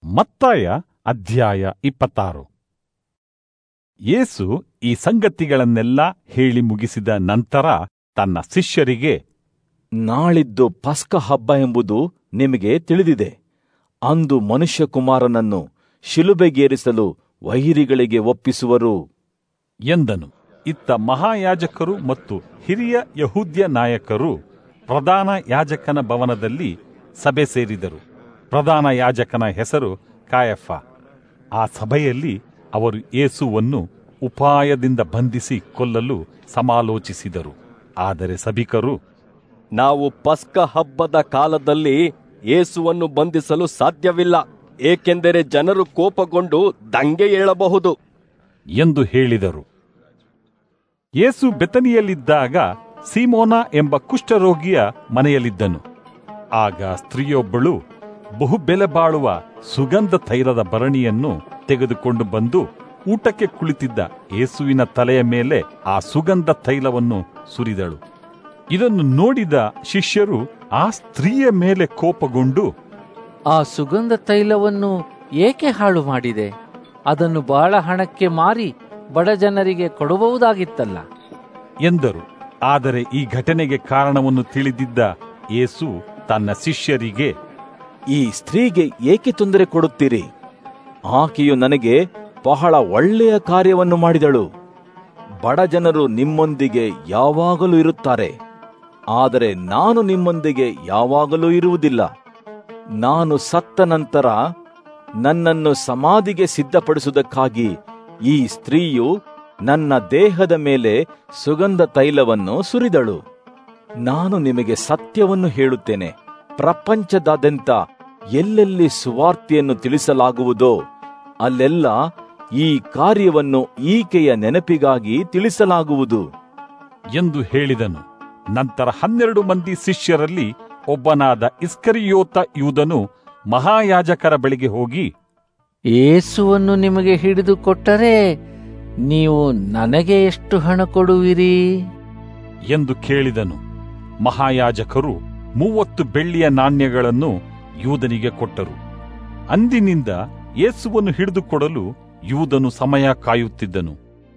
ಮತ್ತಾಯ ಅಧ್ಯಾಯ ಇಪ್ಪತ್ತಾರು ಯೇಸು ಈ ಸಂಗತಿಗಳನ್ನೆಲ್ಲ ಹೇಳಿ ಮುಗಿಸಿದ ನಂತರ ತನ್ನ ಶಿಷ್ಯರಿಗೆ ನಾಳಿದ್ದು ಪಸ್ಕ ಹಬ್ಬ ಎಂಬುದು ನಿಮಗೆ ತಿಳಿದಿದೆ ಅಂದು ಮನುಷ್ಯಕುಮಾರನನ್ನು ಶಿಲುಬೆಗೇರಿಸಲು ವೈರಿಗಳಿಗೆ ಒಪ್ಪಿಸುವರು ಎಂದನು ಇತ್ತ ಮಹಾಯಾಜಕರು ಮತ್ತು ಹಿರಿಯ ಯಹೂದ್ಯ ನಾಯಕರು ಪ್ರಧಾನ ಯಾಜಕನ ಭವನದಲ್ಲಿ ಸಭೆ ಸೇರಿದರು ಪ್ರಧಾನ ಯಾಜಕನ ಹೆಸರು ಕಾಯಫ ಆ ಸಭೆಯಲ್ಲಿ ಅವರು ಯೇಸುವನ್ನು ಉಪಾಯದಿಂದ ಬಂಧಿಸಿ ಕೊಲ್ಲಲು ಸಮಾಲೋಚಿಸಿದರು ಆದರೆ ಸಭಿಕರು ನಾವು ಪಸ್ಕ ಹಬ್ಬದ ಕಾಲದಲ್ಲಿ ಯೇಸುವನ್ನು ಬಂಧಿಸಲು ಸಾಧ್ಯವಿಲ್ಲ ಏಕೆಂದರೆ ಜನರು ಕೋಪಗೊಂಡು ದಂಗೆ ಏಳಬಹುದು ಎಂದು ಹೇಳಿದರು ಯೇಸು ಬೆತನಿಯಲ್ಲಿದ್ದಾಗ ಸೀಮೋನ ಎಂಬ ಕುಷ್ಠರೋಗಿಯ ಮನೆಯಲ್ಲಿದ್ದನು ಆಗ ಸ್ತ್ರೀಯೊಬ್ಬಳು ಬಹು ಬೆಲೆ ಬಾಳುವ ಸುಗಂಧ ತೈಲದ ಭರಣಿಯನ್ನು ತೆಗೆದುಕೊಂಡು ಬಂದು ಊಟಕ್ಕೆ ಕುಳಿತಿದ್ದ ಯೇಸುವಿನ ತಲೆಯ ಮೇಲೆ ಆ ಸುಗಂಧ ತೈಲವನ್ನು ಸುರಿದಳು ಇದನ್ನು ನೋಡಿದ ಶಿಷ್ಯರು ಆ ಸ್ತ್ರೀಯ ಮೇಲೆ ಕೋಪಗೊಂಡು ಆ ಸುಗಂಧ ತೈಲವನ್ನು ಏಕೆ ಹಾಳು ಮಾಡಿದೆ ಅದನ್ನು ಬಹಳ ಹಣಕ್ಕೆ ಮಾರಿ ಬಡ ಜನರಿಗೆ ಕೊಡಬಹುದಾಗಿತ್ತಲ್ಲ ಎಂದರು ಆದರೆ ಈ ಘಟನೆಗೆ ಕಾರಣವನ್ನು ತಿಳಿದಿದ್ದ ಯೇಸು ತನ್ನ ಶಿಷ್ಯರಿಗೆ ಈ ಸ್ತ್ರೀಗೆ ಏಕೆ ತೊಂದರೆ ಕೊಡುತ್ತೀರಿ ಆಕೆಯು ನನಗೆ ಬಹಳ ಒಳ್ಳೆಯ ಕಾರ್ಯವನ್ನು ಮಾಡಿದಳು ಬಡ ಜನರು ನಿಮ್ಮೊಂದಿಗೆ ಯಾವಾಗಲೂ ಇರುತ್ತಾರೆ ಆದರೆ ನಾನು ನಿಮ್ಮೊಂದಿಗೆ ಯಾವಾಗಲೂ ಇರುವುದಿಲ್ಲ ನಾನು ಸತ್ತ ನಂತರ ನನ್ನನ್ನು ಸಮಾಧಿಗೆ ಸಿದ್ಧಪಡಿಸುವುದಕ್ಕಾಗಿ ಈ ಸ್ತ್ರೀಯು ನನ್ನ ದೇಹದ ಮೇಲೆ ಸುಗಂಧ ತೈಲವನ್ನು ಸುರಿದಳು ನಾನು ನಿಮಗೆ ಸತ್ಯವನ್ನು ಹೇಳುತ್ತೇನೆ ಪ್ರಪಂಚದಾದ್ಯಂತ ಎಲ್ಲೆಲ್ಲಿ ಸುವಾರ್ತೆಯನ್ನು ತಿಳಿಸಲಾಗುವುದೋ ಅಲ್ಲೆಲ್ಲ ಈ ಕಾರ್ಯವನ್ನು ಈಕೆಯ ನೆನಪಿಗಾಗಿ ತಿಳಿಸಲಾಗುವುದು ಎಂದು ಹೇಳಿದನು ನಂತರ ಹನ್ನೆರಡು ಮಂದಿ ಶಿಷ್ಯರಲ್ಲಿ ಒಬ್ಬನಾದ ಇಸ್ಕರಿಯೋತ ಯೂದನು ಮಹಾಯಾಜಕರ ಬಳಿಗೆ ಹೋಗಿ ಏಸುವನ್ನು ನಿಮಗೆ ಹಿಡಿದು ಕೊಟ್ಟರೆ ನೀವು ನನಗೆ ಎಷ್ಟು ಹಣ ಕೊಡುವಿರಿ ಎಂದು ಕೇಳಿದನು ಮಹಾಯಾಜಕರು ಮೂವತ್ತು ಬೆಳ್ಳಿಯ ನಾಣ್ಯಗಳನ್ನು ಯೂದನಿಗೆ ಕೊಟ್ಟರು ಅಂದಿನಿಂದ ಯೇಸುವನ್ನು ಹಿಡಿದುಕೊಡಲು ಯೂದನು ಸಮಯ ಕಾಯುತ್ತಿದ್ದನು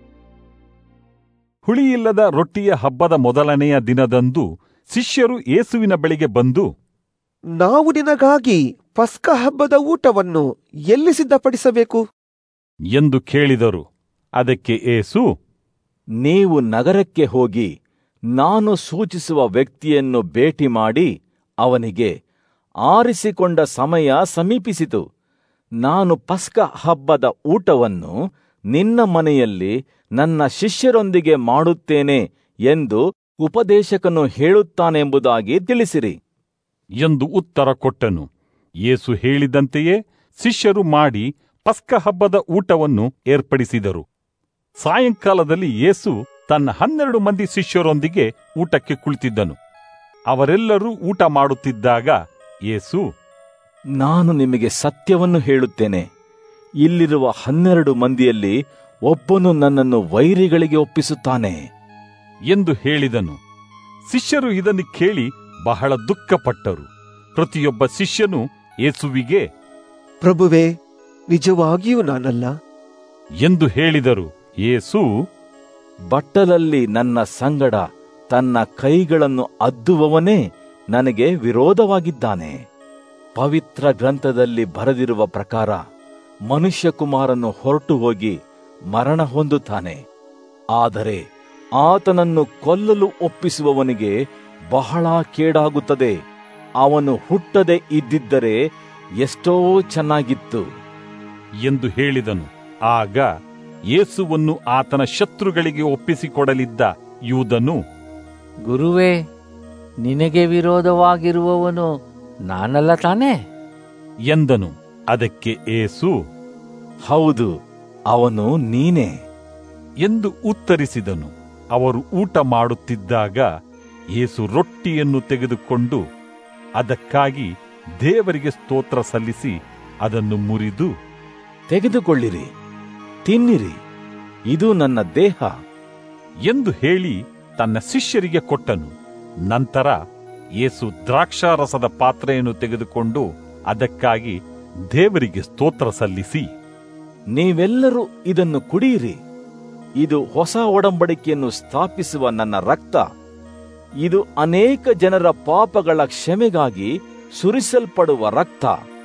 ಹುಳಿಯಿಲ್ಲದ ರೊಟ್ಟಿಯ ಹಬ್ಬದ ಮೊದಲನೆಯ ದಿನದಂದು ಶಿಷ್ಯರು ಯೇಸುವಿನ ಬಳಿಗೆ ಬಂದು ನಾವು ನಿನಗಾಗಿ ಪಸ್ಕ ಹಬ್ಬದ ಊಟವನ್ನು ಎಲ್ಲಿ ಸಿದ್ಧಪಡಿಸಬೇಕು ಎಂದು ಕೇಳಿದರು ಅದಕ್ಕೆ ಏಸು ನೀವು ನಗರಕ್ಕೆ ಹೋಗಿ ನಾನು ಸೂಚಿಸುವ ವ್ಯಕ್ತಿಯನ್ನು ಭೇಟಿ ಮಾಡಿ ಅವನಿಗೆ ಆರಿಸಿಕೊಂಡ ಸಮಯ ಸಮೀಪಿಸಿತು ನಾನು ಪಸ್ಕ ಹಬ್ಬದ ಊಟವನ್ನು ನಿನ್ನ ಮನೆಯಲ್ಲಿ ನನ್ನ ಶಿಷ್ಯರೊಂದಿಗೆ ಮಾಡುತ್ತೇನೆ ಎಂದು ಉಪದೇಶಕನು ಹೇಳುತ್ತಾನೆಂಬುದಾಗಿ ತಿಳಿಸಿರಿ ಎಂದು ಉತ್ತರ ಕೊಟ್ಟನು ಯೇಸು ಹೇಳಿದಂತೆಯೇ ಶಿಷ್ಯರು ಮಾಡಿ ಪಸ್ಕ ಹಬ್ಬದ ಊಟವನ್ನು ಏರ್ಪಡಿಸಿದರು ಸಾಯಂಕಾಲದಲ್ಲಿ ಯೇಸು ತನ್ನ ಹನ್ನೆರಡು ಮಂದಿ ಶಿಷ್ಯರೊಂದಿಗೆ ಊಟಕ್ಕೆ ಕುಳಿತಿದ್ದನು ಅವರೆಲ್ಲರೂ ಊಟ ಮಾಡುತ್ತಿದ್ದಾಗ ಯೇಸು ನಾನು ನಿಮಗೆ ಸತ್ಯವನ್ನು ಹೇಳುತ್ತೇನೆ ಇಲ್ಲಿರುವ ಹನ್ನೆರಡು ಮಂದಿಯಲ್ಲಿ ಒಬ್ಬನು ನನ್ನನ್ನು ವೈರಿಗಳಿಗೆ ಒಪ್ಪಿಸುತ್ತಾನೆ ಎಂದು ಹೇಳಿದನು ಶಿಷ್ಯರು ಇದನ್ನು ಕೇಳಿ ಬಹಳ ದುಃಖಪಟ್ಟರು ಪ್ರತಿಯೊಬ್ಬ ಶಿಷ್ಯನು ಯೇಸುವಿಗೆ ಪ್ರಭುವೇ ನಿಜವಾಗಿಯೂ ನಾನಲ್ಲ ಎಂದು ಹೇಳಿದರು ಯೇಸು ಬಟ್ಟಲಲ್ಲಿ ನನ್ನ ಸಂಗಡ ತನ್ನ ಕೈಗಳನ್ನು ಅದ್ದುವವನೇ ನನಗೆ ವಿರೋಧವಾಗಿದ್ದಾನೆ ಪವಿತ್ರ ಗ್ರಂಥದಲ್ಲಿ ಬರೆದಿರುವ ಪ್ರಕಾರ ಮನುಷ್ಯಕುಮಾರನು ಹೊರಟು ಹೋಗಿ ಮರಣ ಹೊಂದುತ್ತಾನೆ ಆದರೆ ಆತನನ್ನು ಕೊಲ್ಲಲು ಒಪ್ಪಿಸುವವನಿಗೆ ಬಹಳ ಕೇಡಾಗುತ್ತದೆ ಅವನು ಹುಟ್ಟದೆ ಇದ್ದಿದ್ದರೆ ಎಷ್ಟೋ ಚೆನ್ನಾಗಿತ್ತು ಎಂದು ಹೇಳಿದನು ಆಗ ಯೇಸುವನ್ನು ಆತನ ಶತ್ರುಗಳಿಗೆ ಒಪ್ಪಿಸಿಕೊಡಲಿದ್ದ ಯೂದನು ಗುರುವೇ ನಿನಗೆ ವಿರೋಧವಾಗಿರುವವನು ನಾನಲ್ಲ ತಾನೇ ಎಂದನು ಅದಕ್ಕೆ ಏಸು ಹೌದು ಅವನು ನೀನೇ ಎಂದು ಉತ್ತರಿಸಿದನು ಅವರು ಊಟ ಮಾಡುತ್ತಿದ್ದಾಗ ಯೇಸು ರೊಟ್ಟಿಯನ್ನು ತೆಗೆದುಕೊಂಡು ಅದಕ್ಕಾಗಿ ದೇವರಿಗೆ ಸ್ತೋತ್ರ ಸಲ್ಲಿಸಿ ಅದನ್ನು ಮುರಿದು ತೆಗೆದುಕೊಳ್ಳಿರಿ ತಿನ್ನಿರಿ ಇದು ನನ್ನ ದೇಹ ಎಂದು ಹೇಳಿ ತನ್ನ ಶಿಷ್ಯರಿಗೆ ಕೊಟ್ಟನು ನಂತರ ಯೇಸು ದ್ರಾಕ್ಷಾರಸದ ಪಾತ್ರೆಯನ್ನು ತೆಗೆದುಕೊಂಡು ಅದಕ್ಕಾಗಿ ದೇವರಿಗೆ ಸ್ತೋತ್ರ ಸಲ್ಲಿಸಿ ನೀವೆಲ್ಲರೂ ಇದನ್ನು ಕುಡಿಯಿರಿ ಇದು ಹೊಸ ಒಡಂಬಡಿಕೆಯನ್ನು ಸ್ಥಾಪಿಸುವ ನನ್ನ ರಕ್ತ ಇದು ಅನೇಕ ಜನರ ಪಾಪಗಳ ಕ್ಷಮೆಗಾಗಿ ಸುರಿಸಲ್ಪಡುವ ರಕ್ತ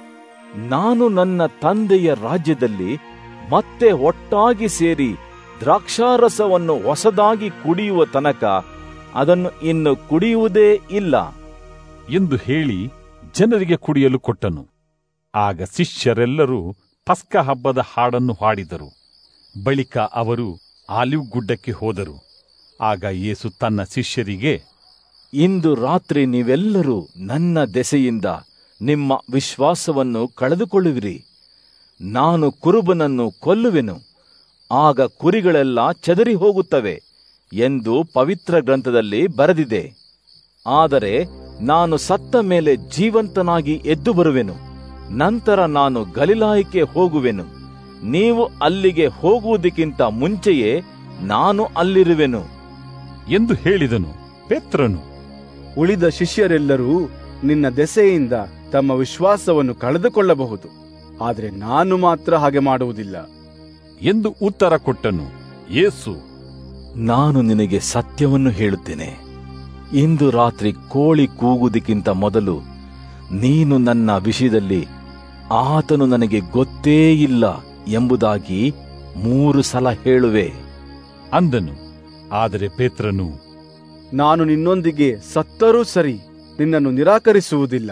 ನಾನು ನನ್ನ ತಂದೆಯ ರಾಜ್ಯದಲ್ಲಿ ಮತ್ತೆ ಒಟ್ಟಾಗಿ ಸೇರಿ ದ್ರಾಕ್ಷಾರಸವನ್ನು ಹೊಸದಾಗಿ ಕುಡಿಯುವ ತನಕ ಅದನ್ನು ಇನ್ನು ಕುಡಿಯುವುದೇ ಇಲ್ಲ ಎಂದು ಹೇಳಿ ಜನರಿಗೆ ಕುಡಿಯಲು ಕೊಟ್ಟನು ಆಗ ಶಿಷ್ಯರೆಲ್ಲರೂ ಪಸ್ಕ ಹಬ್ಬದ ಹಾಡನ್ನು ಹಾಡಿದರು ಬಳಿಕ ಅವರು ಆಲಿವ್ ಗುಡ್ಡಕ್ಕೆ ಹೋದರು ಆಗ ಯೇಸು ತನ್ನ ಶಿಷ್ಯರಿಗೆ ಇಂದು ರಾತ್ರಿ ನೀವೆಲ್ಲರೂ ನನ್ನ ದೆಸೆಯಿಂದ ನಿಮ್ಮ ವಿಶ್ವಾಸವನ್ನು ಕಳೆದುಕೊಳ್ಳುವಿರಿ ನಾನು ಕುರುಬನನ್ನು ಕೊಲ್ಲುವೆನು ಆಗ ಕುರಿಗಳೆಲ್ಲ ಚದರಿ ಹೋಗುತ್ತವೆ ಎಂದು ಪವಿತ್ರ ಗ್ರಂಥದಲ್ಲಿ ಬರೆದಿದೆ ಆದರೆ ನಾನು ಸತ್ತ ಮೇಲೆ ಜೀವಂತನಾಗಿ ಎದ್ದು ಬರುವೆನು ನಂತರ ನಾನು ಗಲಿಲಾಯಕ್ಕೆ ಹೋಗುವೆನು ನೀವು ಅಲ್ಲಿಗೆ ಹೋಗುವುದಕ್ಕಿಂತ ಮುಂಚೆಯೇ ನಾನು ಅಲ್ಲಿರುವೆನು ಎಂದು ಹೇಳಿದನು ಪೇತ್ರನು ಉಳಿದ ಶಿಷ್ಯರೆಲ್ಲರೂ ನಿನ್ನ ದೆಸೆಯಿಂದ ತಮ್ಮ ವಿಶ್ವಾಸವನ್ನು ಕಳೆದುಕೊಳ್ಳಬಹುದು ಆದರೆ ನಾನು ಮಾತ್ರ ಹಾಗೆ ಮಾಡುವುದಿಲ್ಲ ಎಂದು ಉತ್ತರ ಕೊಟ್ಟನು ಯೇಸು ನಾನು ನಿನಗೆ ಸತ್ಯವನ್ನು ಹೇಳುತ್ತೇನೆ ಇಂದು ರಾತ್ರಿ ಕೋಳಿ ಕೂಗುವುದಕ್ಕಿಂತ ಮೊದಲು ನೀನು ನನ್ನ ವಿಷಯದಲ್ಲಿ ಆತನು ನನಗೆ ಗೊತ್ತೇ ಇಲ್ಲ ಎಂಬುದಾಗಿ ಮೂರು ಸಲ ಹೇಳುವೆ ಅಂದನು ಆದರೆ ಪೇತ್ರನು ನಾನು ನಿನ್ನೊಂದಿಗೆ ಸತ್ತರೂ ಸರಿ ನಿನ್ನನ್ನು ನಿರಾಕರಿಸುವುದಿಲ್ಲ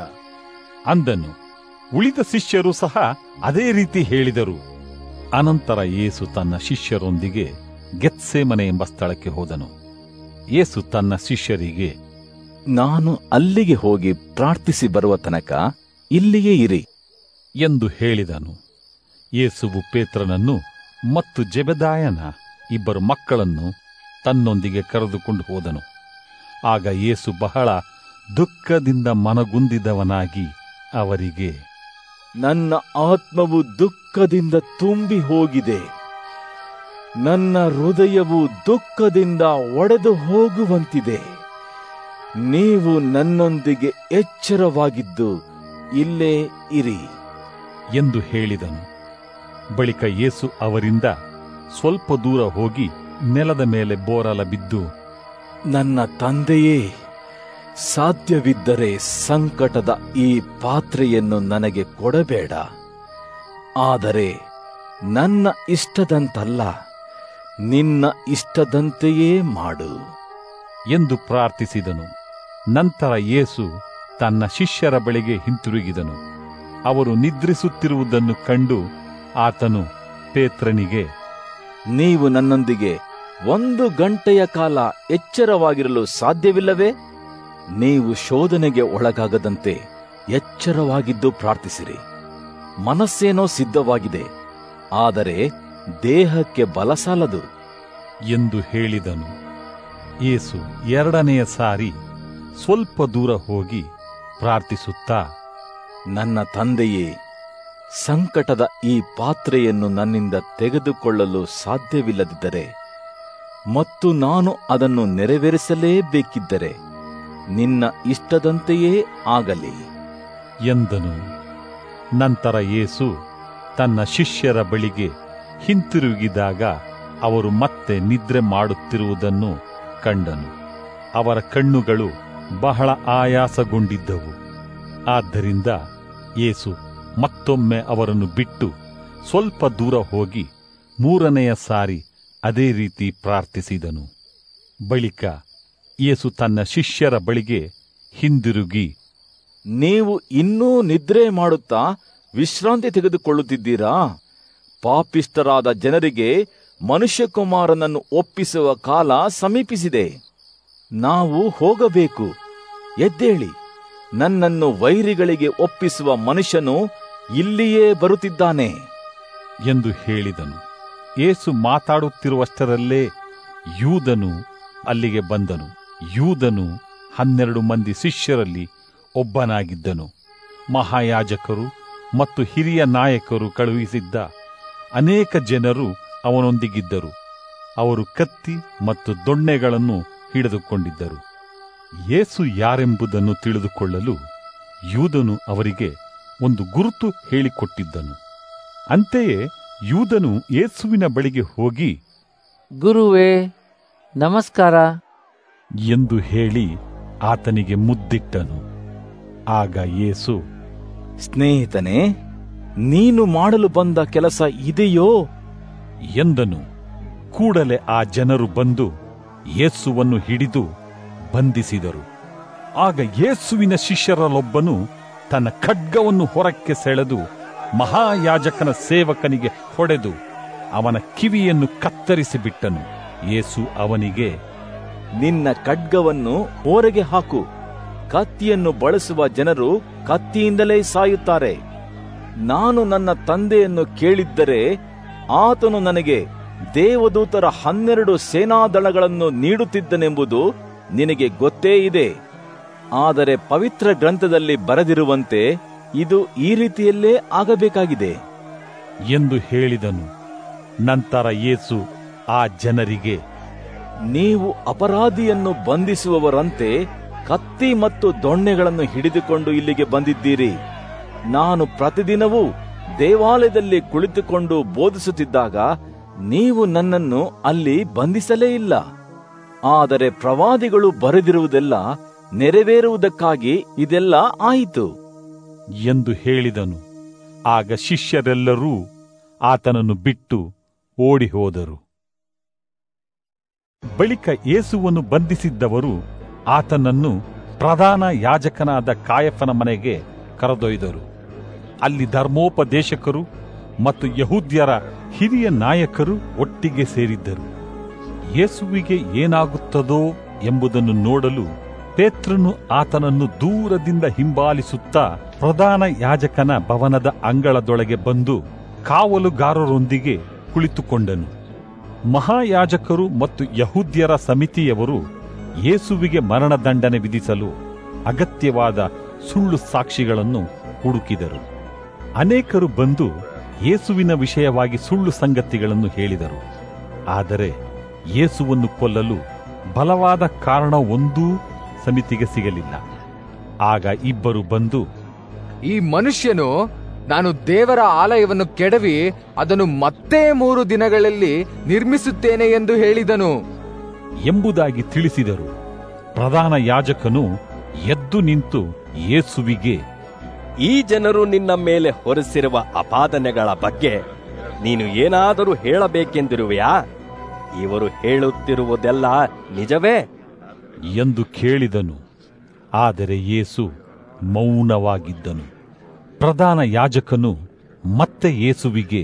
ಅಂದನು ಉಳಿದ ಶಿಷ್ಯರು ಸಹ ಅದೇ ರೀತಿ ಹೇಳಿದರು ಅನಂತರ ಯೇಸು ತನ್ನ ಶಿಷ್ಯರೊಂದಿಗೆ ಗೆತ್ಸೇಮನೆ ಎಂಬ ಸ್ಥಳಕ್ಕೆ ಹೋದನು ಯೇಸು ತನ್ನ ಶಿಷ್ಯರಿಗೆ ನಾನು ಅಲ್ಲಿಗೆ ಹೋಗಿ ಪ್ರಾರ್ಥಿಸಿ ಬರುವ ತನಕ ಇಲ್ಲಿಯೇ ಇರಿ ಎಂದು ಹೇಳಿದನು ಯೇಸುವು ಪೇತ್ರನನ್ನು ಮತ್ತು ಜೆಬೆದಾಯನ ಇಬ್ಬರು ಮಕ್ಕಳನ್ನು ತನ್ನೊಂದಿಗೆ ಕರೆದುಕೊಂಡು ಹೋದನು ಆಗ ಯೇಸು ಬಹಳ ದುಃಖದಿಂದ ಮನಗುಂದಿದವನಾಗಿ ಅವರಿಗೆ ನನ್ನ ಆತ್ಮವು ದುಃಖದಿಂದ ತುಂಬಿ ಹೋಗಿದೆ ನನ್ನ ಹೃದಯವು ದುಃಖದಿಂದ ಒಡೆದು ಹೋಗುವಂತಿದೆ ನೀವು ನನ್ನೊಂದಿಗೆ ಎಚ್ಚರವಾಗಿದ್ದು ಇಲ್ಲೇ ಇರಿ ಎಂದು ಹೇಳಿದನು ಬಳಿಕ ಯೇಸು ಅವರಿಂದ ಸ್ವಲ್ಪ ದೂರ ಹೋಗಿ ನೆಲದ ಮೇಲೆ ಬೋರಲ ಬಿದ್ದು ನನ್ನ ತಂದೆಯೇ ಸಾಧ್ಯವಿದ್ದರೆ ಸಂಕಟದ ಈ ಪಾತ್ರೆಯನ್ನು ನನಗೆ ಕೊಡಬೇಡ ಆದರೆ ನನ್ನ ಇಷ್ಟದಂತಲ್ಲ ನಿನ್ನ ಇಷ್ಟದಂತೆಯೇ ಮಾಡು ಎಂದು ಪ್ರಾರ್ಥಿಸಿದನು ನಂತರ ಯೇಸು ತನ್ನ ಶಿಷ್ಯರ ಬಳಿಗೆ ಹಿಂತಿರುಗಿದನು ಅವರು ನಿದ್ರಿಸುತ್ತಿರುವುದನ್ನು ಕಂಡು ಆತನು ಪೇತ್ರನಿಗೆ ನೀವು ನನ್ನೊಂದಿಗೆ ಒಂದು ಗಂಟೆಯ ಕಾಲ ಎಚ್ಚರವಾಗಿರಲು ಸಾಧ್ಯವಿಲ್ಲವೇ ನೀವು ಶೋಧನೆಗೆ ಒಳಗಾಗದಂತೆ ಎಚ್ಚರವಾಗಿದ್ದು ಪ್ರಾರ್ಥಿಸಿರಿ ಮನಸ್ಸೇನೋ ಸಿದ್ಧವಾಗಿದೆ ಆದರೆ ದೇಹಕ್ಕೆ ಬಲ ಸಾಲದು ಎಂದು ಹೇಳಿದನು ಯೇಸು ಎರಡನೆಯ ಸಾರಿ ಸ್ವಲ್ಪ ದೂರ ಹೋಗಿ ಪ್ರಾರ್ಥಿಸುತ್ತಾ ನನ್ನ ತಂದೆಯೇ ಸಂಕಟದ ಈ ಪಾತ್ರೆಯನ್ನು ನನ್ನಿಂದ ತೆಗೆದುಕೊಳ್ಳಲು ಸಾಧ್ಯವಿಲ್ಲದಿದ್ದರೆ ಮತ್ತು ನಾನು ಅದನ್ನು ನೆರವೇರಿಸಲೇಬೇಕಿದ್ದರೆ ನಿನ್ನ ಇಷ್ಟದಂತೆಯೇ ಆಗಲಿ ಎಂದನು ನಂತರ ಯೇಸು ತನ್ನ ಶಿಷ್ಯರ ಬಳಿಗೆ ಹಿಂತಿರುಗಿದಾಗ ಅವರು ಮತ್ತೆ ನಿದ್ರೆ ಮಾಡುತ್ತಿರುವುದನ್ನು ಕಂಡನು ಅವರ ಕಣ್ಣುಗಳು ಬಹಳ ಆಯಾಸಗೊಂಡಿದ್ದವು ಆದ್ದರಿಂದ ಯೇಸು ಮತ್ತೊಮ್ಮೆ ಅವರನ್ನು ಬಿಟ್ಟು ಸ್ವಲ್ಪ ದೂರ ಹೋಗಿ ಮೂರನೆಯ ಸಾರಿ ಅದೇ ರೀತಿ ಪ್ರಾರ್ಥಿಸಿದನು ಬಳಿಕ ಯೇಸು ತನ್ನ ಶಿಷ್ಯರ ಬಳಿಗೆ ಹಿಂದಿರುಗಿ ನೀವು ಇನ್ನೂ ನಿದ್ರೆ ಮಾಡುತ್ತಾ ವಿಶ್ರಾಂತಿ ತೆಗೆದುಕೊಳ್ಳುತ್ತಿದ್ದೀರಾ ಪಾಪಿಷ್ಟರಾದ ಜನರಿಗೆ ಮನುಷ್ಯಕುಮಾರನನ್ನು ಒಪ್ಪಿಸುವ ಕಾಲ ಸಮೀಪಿಸಿದೆ ನಾವು ಹೋಗಬೇಕು ಎದ್ದೇಳಿ ನನ್ನನ್ನು ವೈರಿಗಳಿಗೆ ಒಪ್ಪಿಸುವ ಮನುಷ್ಯನು ಇಲ್ಲಿಯೇ ಬರುತ್ತಿದ್ದಾನೆ ಎಂದು ಹೇಳಿದನು ಏಸು ಮಾತಾಡುತ್ತಿರುವಷ್ಟರಲ್ಲೇ ಯೂದನು ಅಲ್ಲಿಗೆ ಬಂದನು ಯೂದನು ಹನ್ನೆರಡು ಮಂದಿ ಶಿಷ್ಯರಲ್ಲಿ ಒಬ್ಬನಾಗಿದ್ದನು ಮಹಾಯಾಜಕರು ಮತ್ತು ಹಿರಿಯ ನಾಯಕರು ಕಳುಹಿಸಿದ್ದ ಅನೇಕ ಜನರು ಅವನೊಂದಿಗಿದ್ದರು ಅವರು ಕತ್ತಿ ಮತ್ತು ದೊಣ್ಣೆಗಳನ್ನು ಹಿಡಿದುಕೊಂಡಿದ್ದರು ಯೇಸು ಯಾರೆಂಬುದನ್ನು ತಿಳಿದುಕೊಳ್ಳಲು ಯೂದನು ಅವರಿಗೆ ಒಂದು ಗುರುತು ಹೇಳಿಕೊಟ್ಟಿದ್ದನು ಅಂತೆಯೇ ಯೂದನು ಯೇಸುವಿನ ಬಳಿಗೆ ಹೋಗಿ ಗುರುವೇ ನಮಸ್ಕಾರ ಎಂದು ಹೇಳಿ ಆತನಿಗೆ ಮುದ್ದಿಟ್ಟನು ಆಗ ಯೇಸು ಸ್ನೇಹಿತನೇ ನೀನು ಮಾಡಲು ಬಂದ ಕೆಲಸ ಇದೆಯೋ ಎಂದನು ಕೂಡಲೇ ಆ ಜನರು ಬಂದು ಯೇಸುವನ್ನು ಹಿಡಿದು ಬಂಧಿಸಿದರು ಆಗ ಯೇಸುವಿನ ಶಿಷ್ಯರಲ್ಲೊಬ್ಬನು ತನ್ನ ಖಡ್ಗವನ್ನು ಹೊರಕ್ಕೆ ಸೆಳೆದು ಮಹಾಯಾಜಕನ ಸೇವಕನಿಗೆ ಹೊಡೆದು ಅವನ ಕಿವಿಯನ್ನು ಕತ್ತರಿಸಿ ಬಿಟ್ಟನು ಯೇಸು ಅವನಿಗೆ ನಿನ್ನ ಖಡ್ಗವನ್ನು ಹೊರಗೆ ಹಾಕು ಕತ್ತಿಯನ್ನು ಬಳಸುವ ಜನರು ಕತ್ತಿಯಿಂದಲೇ ಸಾಯುತ್ತಾರೆ ನಾನು ನನ್ನ ತಂದೆಯನ್ನು ಕೇಳಿದ್ದರೆ ಆತನು ನನಗೆ ದೇವದೂತರ ಹನ್ನೆರಡು ಸೇನಾದಳಗಳನ್ನು ನೀಡುತ್ತಿದ್ದನೆಂಬುದು ನಿನಗೆ ಗೊತ್ತೇ ಇದೆ ಆದರೆ ಪವಿತ್ರ ಗ್ರಂಥದಲ್ಲಿ ಬರೆದಿರುವಂತೆ ಇದು ಈ ರೀತಿಯಲ್ಲೇ ಆಗಬೇಕಾಗಿದೆ ಎಂದು ಹೇಳಿದನು ನಂತರ ಯೇಸು ಆ ಜನರಿಗೆ ನೀವು ಅಪರಾಧಿಯನ್ನು ಬಂಧಿಸುವವರಂತೆ ಕತ್ತಿ ಮತ್ತು ದೊಣ್ಣೆಗಳನ್ನು ಹಿಡಿದುಕೊಂಡು ಇಲ್ಲಿಗೆ ಬಂದಿದ್ದೀರಿ ನಾನು ಪ್ರತಿದಿನವೂ ದೇವಾಲಯದಲ್ಲಿ ಕುಳಿತುಕೊಂಡು ಬೋಧಿಸುತ್ತಿದ್ದಾಗ ನೀವು ನನ್ನನ್ನು ಅಲ್ಲಿ ಬಂಧಿಸಲೇ ಇಲ್ಲ ಆದರೆ ಪ್ರವಾದಿಗಳು ಬರೆದಿರುವುದೆಲ್ಲ ನೆರವೇರುವುದಕ್ಕಾಗಿ ಇದೆಲ್ಲ ಆಯಿತು ಎಂದು ಹೇಳಿದನು ಆಗ ಶಿಷ್ಯರೆಲ್ಲರೂ ಆತನನ್ನು ಬಿಟ್ಟು ಓಡಿ ಹೋದರು ಬಳಿಕ ಯೇಸುವನ್ನು ಬಂಧಿಸಿದ್ದವರು ಆತನನ್ನು ಪ್ರಧಾನ ಯಾಜಕನಾದ ಕಾಯಫನ ಮನೆಗೆ ಕರೆದೊಯ್ದರು ಅಲ್ಲಿ ಧರ್ಮೋಪದೇಶಕರು ಮತ್ತು ಯಹೂದ್ಯರ ಹಿರಿಯ ನಾಯಕರು ಒಟ್ಟಿಗೆ ಸೇರಿದ್ದರು ಯೇಸುವಿಗೆ ಏನಾಗುತ್ತದೋ ಎಂಬುದನ್ನು ನೋಡಲು ಪೇತ್ರನು ಆತನನ್ನು ದೂರದಿಂದ ಹಿಂಬಾಲಿಸುತ್ತಾ ಪ್ರಧಾನ ಯಾಜಕನ ಭವನದ ಅಂಗಳದೊಳಗೆ ಬಂದು ಕಾವಲುಗಾರರೊಂದಿಗೆ ಕುಳಿತುಕೊಂಡನು ಮಹಾಯಾಜಕರು ಮತ್ತು ಯಹೂದ್ಯರ ಸಮಿತಿಯವರು ಯೇಸುವಿಗೆ ಮರಣದಂಡನೆ ವಿಧಿಸಲು ಅಗತ್ಯವಾದ ಸುಳ್ಳು ಸಾಕ್ಷಿಗಳನ್ನು ಹುಡುಕಿದರು ಅನೇಕರು ಬಂದು ಯೇಸುವಿನ ವಿಷಯವಾಗಿ ಸುಳ್ಳು ಸಂಗತಿಗಳನ್ನು ಹೇಳಿದರು ಆದರೆ ಯೇಸುವನ್ನು ಕೊಲ್ಲಲು ಬಲವಾದ ಕಾರಣ ಒಂದೂ ಸಮಿತಿಗೆ ಸಿಗಲಿಲ್ಲ ಆಗ ಇಬ್ಬರು ಬಂದು ಈ ಮನುಷ್ಯನು ನಾನು ದೇವರ ಆಲಯವನ್ನು ಕೆಡವಿ ಅದನ್ನು ಮತ್ತೆ ಮೂರು ದಿನಗಳಲ್ಲಿ ನಿರ್ಮಿಸುತ್ತೇನೆ ಎಂದು ಹೇಳಿದನು ಎಂಬುದಾಗಿ ತಿಳಿಸಿದರು ಪ್ರಧಾನ ಯಾಜಕನು ಎದ್ದು ನಿಂತು ಯೇಸುವಿಗೆ ಈ ಜನರು ನಿನ್ನ ಮೇಲೆ ಹೊರಿಸಿರುವ ಅಪಾದನೆಗಳ ಬಗ್ಗೆ ನೀನು ಏನಾದರೂ ಹೇಳಬೇಕೆಂದಿರುವೆಯಾ ಇವರು ಹೇಳುತ್ತಿರುವುದೆಲ್ಲ ನಿಜವೇ ಎಂದು ಕೇಳಿದನು ಆದರೆ ಯೇಸು ಮೌನವಾಗಿದ್ದನು ಪ್ರಧಾನ ಯಾಜಕನು ಮತ್ತೆ ಯೇಸುವಿಗೆ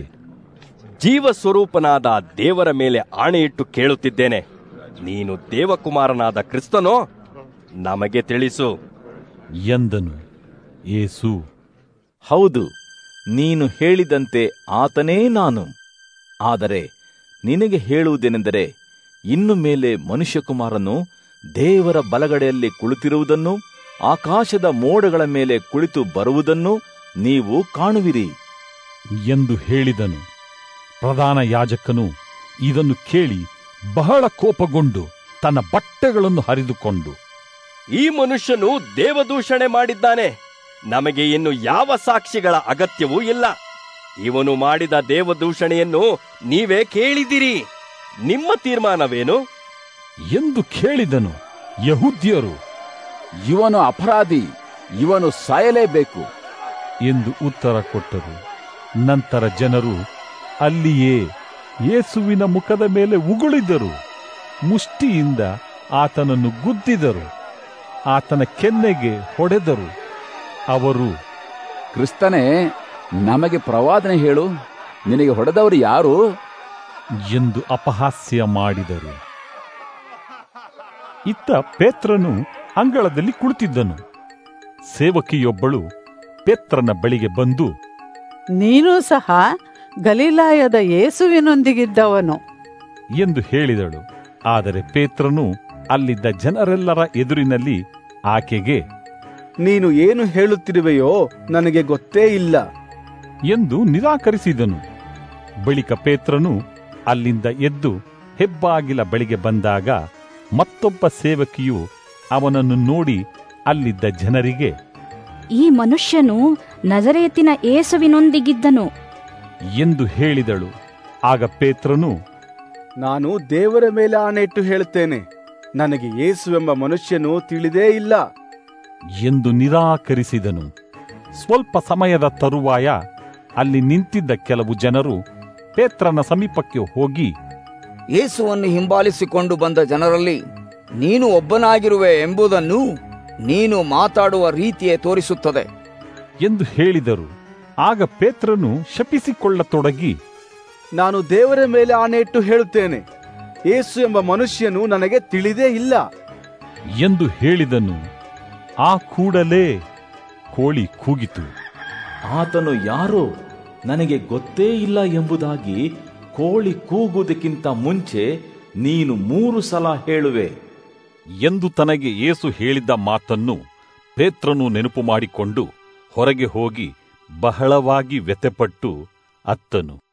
ಜೀವ ಸ್ವರೂಪನಾದ ದೇವರ ಮೇಲೆ ಆಣೆಯಿಟ್ಟು ಕೇಳುತ್ತಿದ್ದೇನೆ ನೀನು ದೇವಕುಮಾರನಾದ ಕ್ರಿಸ್ತನೋ ನಮಗೆ ತಿಳಿಸು ಎಂದನು ಯೇಸು ಹೌದು ನೀನು ಹೇಳಿದಂತೆ ಆತನೇ ನಾನು ಆದರೆ ನಿನಗೆ ಹೇಳುವುದೇನೆಂದರೆ ಇನ್ನು ಮೇಲೆ ಮನುಷ್ಯಕುಮಾರನು ದೇವರ ಬಲಗಡೆಯಲ್ಲಿ ಕುಳಿತಿರುವುದನ್ನು ಆಕಾಶದ ಮೋಡಗಳ ಮೇಲೆ ಕುಳಿತು ಬರುವುದನ್ನು ನೀವು ಕಾಣುವಿರಿ ಎಂದು ಹೇಳಿದನು ಪ್ರಧಾನ ಯಾಜಕನು ಇದನ್ನು ಕೇಳಿ ಬಹಳ ಕೋಪಗೊಂಡು ತನ್ನ ಬಟ್ಟೆಗಳನ್ನು ಹರಿದುಕೊಂಡು ಈ ಮನುಷ್ಯನು ದೇವದೂಷಣೆ ಮಾಡಿದ್ದಾನೆ ನಮಗೆ ಇನ್ನು ಯಾವ ಸಾಕ್ಷಿಗಳ ಅಗತ್ಯವೂ ಇಲ್ಲ ಇವನು ಮಾಡಿದ ದೇವದೂಷಣೆಯನ್ನು ನೀವೇ ಕೇಳಿದಿರಿ ನಿಮ್ಮ ತೀರ್ಮಾನವೇನು ಎಂದು ಕೇಳಿದನು ಯಹೂದ್ಯರು ಇವನು ಅಪರಾಧಿ ಇವನು ಸಾಯಲೇಬೇಕು ಎಂದು ಉತ್ತರ ಕೊಟ್ಟರು ನಂತರ ಜನರು ಅಲ್ಲಿಯೇ ಯೇಸುವಿನ ಮುಖದ ಮೇಲೆ ಉಗುಳಿದರು ಮುಷ್ಟಿಯಿಂದ ಆತನನ್ನು ಗುದ್ದಿದರು ಆತನ ಕೆನ್ನೆಗೆ ಹೊಡೆದರು ಅವರು ಕ್ರಿಸ್ತನೇ ನಮಗೆ ಪ್ರವಾದನೆ ಹೇಳು ನಿನಗೆ ಹೊಡೆದವರು ಯಾರು ಎಂದು ಅಪಹಾಸ್ಯ ಮಾಡಿದರು ಇತ್ತ ಪೇತ್ರನು ಅಂಗಳದಲ್ಲಿ ಕುಳಿತಿದ್ದನು ಸೇವಕಿಯೊಬ್ಬಳು ಪೇತ್ರನ ಬಳಿಗೆ ಬಂದು ನೀನೂ ಸಹ ಗಲೀಲಾಯದ ಯೇಸುವಿನೊಂದಿಗಿದ್ದವನು ಎಂದು ಹೇಳಿದಳು ಆದರೆ ಪೇತ್ರನು ಅಲ್ಲಿದ್ದ ಜನರೆಲ್ಲರ ಎದುರಿನಲ್ಲಿ ಆಕೆಗೆ ನೀನು ಏನು ಹೇಳುತ್ತಿರುವೆಯೋ ನನಗೆ ಗೊತ್ತೇ ಇಲ್ಲ ಎಂದು ನಿರಾಕರಿಸಿದನು ಬಳಿಕ ಪೇತ್ರನು ಅಲ್ಲಿಂದ ಎದ್ದು ಹೆಬ್ಬಾಗಿಲ ಬಳಿಗೆ ಬಂದಾಗ ಮತ್ತೊಬ್ಬ ಸೇವಕಿಯು ಅವನನ್ನು ನೋಡಿ ಅಲ್ಲಿದ್ದ ಜನರಿಗೆ ಈ ಮನುಷ್ಯನು ನಜರೇತಿನ ಏಸುವಿನೊಂದಿಗಿದ್ದನು ಎಂದು ಹೇಳಿದಳು ಆಗ ಪೇತ್ರನು ನಾನು ದೇವರ ಮೇಲೆ ಆಣೆ ಇಟ್ಟು ಹೇಳುತ್ತೇನೆ ನನಗೆ ಯೇಸು ಎಂಬ ಮನುಷ್ಯನು ತಿಳಿದೇ ಇಲ್ಲ ಎಂದು ನಿರಾಕರಿಸಿದನು ಸ್ವಲ್ಪ ಸಮಯದ ತರುವಾಯ ಅಲ್ಲಿ ನಿಂತಿದ್ದ ಕೆಲವು ಜನರು ಪೇತ್ರನ ಸಮೀಪಕ್ಕೆ ಹೋಗಿ ಯೇಸುವನ್ನು ಹಿಂಬಾಲಿಸಿಕೊಂಡು ಬಂದ ಜನರಲ್ಲಿ ನೀನು ಒಬ್ಬನಾಗಿರುವೆ ಎಂಬುದನ್ನು ನೀನು ಮಾತಾಡುವ ರೀತಿಯೇ ತೋರಿಸುತ್ತದೆ ಎಂದು ಹೇಳಿದರು ಆಗ ಪೇತ್ರನು ಶಪಿಸಿಕೊಳ್ಳತೊಡಗಿ ನಾನು ದೇವರ ಮೇಲೆ ಆಣೆ ಇಟ್ಟು ಹೇಳುತ್ತೇನೆ ಯೇಸು ಎಂಬ ಮನುಷ್ಯನು ನನಗೆ ತಿಳಿದೇ ಇಲ್ಲ ಎಂದು ಹೇಳಿದನು ಆ ಕೂಡಲೇ ಕೋಳಿ ಕೂಗಿತು ಆತನು ಯಾರೋ ನನಗೆ ಗೊತ್ತೇ ಇಲ್ಲ ಎಂಬುದಾಗಿ ಕೋಳಿ ಕೂಗುವುದಕ್ಕಿಂತ ಮುಂಚೆ ನೀನು ಮೂರು ಸಲ ಹೇಳುವೆ ಎಂದು ತನಗೆ ಏಸು ಹೇಳಿದ್ದ ಮಾತನ್ನು ಪೇತ್ರನು ನೆನಪು ಮಾಡಿಕೊಂಡು ಹೊರಗೆ ಹೋಗಿ ಬಹಳವಾಗಿ ವ್ಯಥೆಪಟ್ಟು ಅತ್ತನು